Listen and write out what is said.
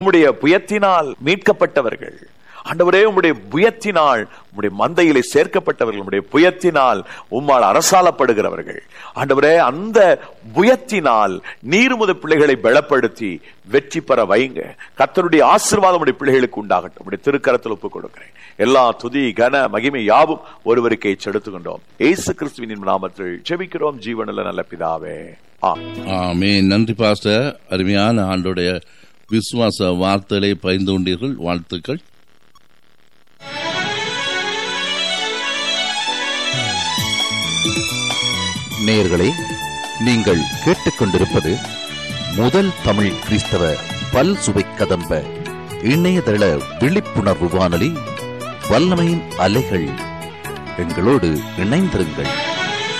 உம்முடைய புயத்தினால் மீட்கப்பட்டவர்கள் ஆண்டவரே உம்முடைய புயத்தினால் உம்முடைய மந்தையிலே சேர்க்கப்பட்டவர்கள் உம்முடைய புயத்தினால் உம்மால் அரசாலப்படுகிறவர்கள் ஆண்டவரே அந்த புயத்தினால் நீர்முத பிள்ளைகளை பலப்படுத்தி வெற்றி பெற வைங்க கர்த்தருடைய ஆசீர்வாதம் உடைய பிள்ளைகளுக்கு உண்டாகட்டும் உடைய திருக்கரத்தில் ஒப்புக் கொடுக்கிறேன் எல்லா துதி கன மகிமை யாவும் ஒருவருக்கே செலுத்துகின்றோம் ஏசு கிறிஸ்துவின் நாமத்தில் ஜெபிக்கிறோம் ஜீவனில் நல்ல பிதாவே ஆ ஆமே நன்றி பாஸ்டர் அருமையான ஆண்டுடைய விசுவாச வார்த்தைகளை பகிர்ந்து கொண்டீர்கள் வாழ்த்துக்கள் நேயர்களே நீங்கள் கேட்டுக்கொண்டிருப்பது முதல் தமிழ் கிறிஸ்தவ பல் சுவை கதம்ப இணையதள விழிப்புணர்வு வானொலி வல்லமையின் அலைகள் எங்களோடு இணைந்திருங்கள்